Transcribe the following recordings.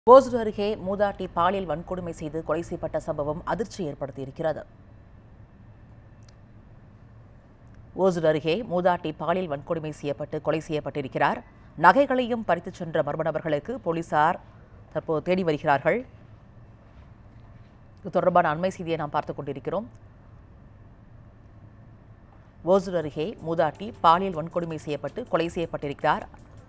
ஓசூர் அருகே மூதாட்டி பாலியல் வன்கொடுமை செய்து கொலை செய்யப்பட்ட சம்பவம் அதிர்ச்சி ஏற்படுத்தியிருக்கிறது ஓசூர் அருகே மூதாட்டி பாலியல் வன்கொடுமை செய்யப்பட்டு கொலை செய்யப்பட்டிருக்கிறார் நகைகளையும் பறித்துச் சென்ற மர்ம நபர்களுக்கு போலீசார் தற்போது தேடி வருகிறார்கள் இது தொடர்பான அண்மை செய்தியை நாம் பார்த்துக் கொண்டிருக்கிறோம் ஓசூர் அருகே மூதாட்டி பாலியல் வன்கொடுமை செய்யப்பட்டு கொலை செய்யப்பட்டிருக்கிறார்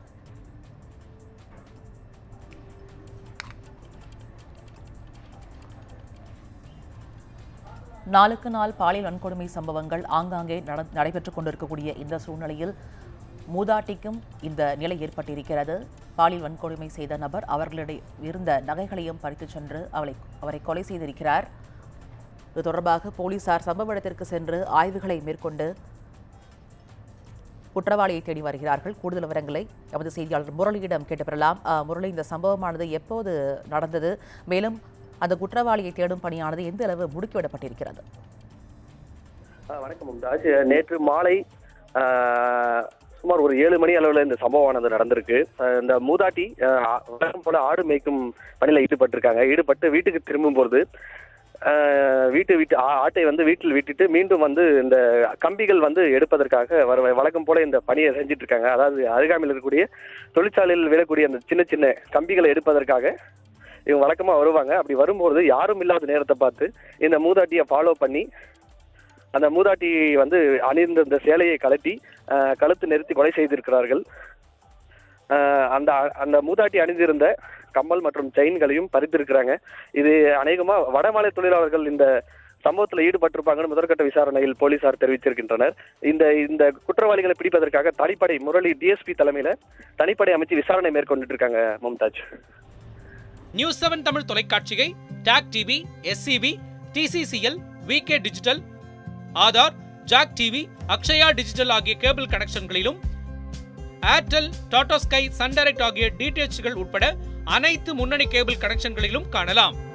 நாளுக்கு நாள் பாலியல் வன்கொடுமை சம்பவங்கள் ஆங்காங்கே நட- நடைபெற்றுக் கொண்டிருக்கக்கூடிய இந்த சூழ்நிலையில் மூதாட்டிக்கும் இந்த நிலை ஏற்பட்டிருக்கிறது பாலியல் வன்கொடுமை செய்த நபர் அவர்களிடையே இருந்த நகைகளையும் பறித்துச் சென்று அவளை அவரை கொலை செய்திருக்கிறார் இது தொடர்பாக போலீசார் சம்பவ இடத்திற்கு சென்று ஆய்வுகளை மேற்கொண்டு குற்றவாளியை தேடி வருகிறார்கள் கூடுதல் விவரங்களை எமது செய்தியாளர் முரளியிடம் கேட்டு பெறலாம் அஹ், முரளி இந்த சம்பவமானது எப்போது நடந்தது மேலும் அந்த குற்றவாளியை தேடும் பணியானது எந்த அளவு முடுக்கிவிடப்பட்டிருக்கிறது ஆ, வணக்கம் மும்தாஜ் நேற்று மாலை ஆ, சுமார் ஒரு ஏழு மணி அளவில் இந்த சம்பவமானது நடந்திருக்கு ஆ, இந்த மூதாட்டி ஆ, வழக்கம் போல ஆடு மேய்க்கும் பணியில் ஈடுபட்டிருக்காங்க ஈடுபட்டு வீட்டுக்கு திரும்பும்போது ஆ, வீட்டு வீட்டு ஆ- ஆட்டை வந்து வீட்டில் விட்டுட்டு மீண்டும் வந்து இந்த கம்பிகள் வந்து எடுப்பதற்காக வர வழக்கம் போல இந்த பணியை செஞ்சுட்டு இருக்காங்க அதாவது அருகாமையில் இருக்கக்கூடிய தொழிற்சாலையில் விழக்கூடிய அந்த சின்ன சின்ன கம்பிகளை எடுப்பதற்காக இவங்க வழக்கமா வருவாங்க அப்படி வரும்போது யாரும் இல்லாத நேரத்தை பார்த்து இந்த மூதாட்டியை ஃபாலோ பண்ணி அந்த மூதாட்டி வந்து அணிந்த இந்த சேலையை கழட்டி அஹ், கழுத்து நிறுத்தி கொலை செய்திருக்கிறார்கள் அஹ், அந்த அந்த மூதாட்டி அணிந்திருந்த கம்மல் மற்றும் செயின்களையும் பறித்திருக்கிறாங்க இது அநேகமா வடமாநில தொழிலாளர்கள் இந்த சம்பவத்தில் ஈடுபட்டிருப்பாங்கன்னு முதற்கட்ட விசாரணையில் போலீசார் தெரிவித்திருக்கின்றனர் இந்த இந்த குற்றவாளிகளை பிடிப்பதற்காக தனிப்படை முரளி டிஎஸ்பி தலைமையில தனிப்படை அமைச்சு விசாரணை மேற்கொண்டுட்டு இருக்காங்க மும்தாஜ் நியூஸ் செவன் தமிழ் தொலைக்காட்சியை TAC TV SCB TCCL VK digital Aadhaar Jack TV Akshaya digital ஆகிய கேபிள் கனெக்ஷன்களிலும் Airtel Tata Sky Sun Direct ஆகிய டிடிஎச்கள் உட்பட அனைத்து முன்னணி கேபிள் கனெக்ஷன்களிலும் காணலாம்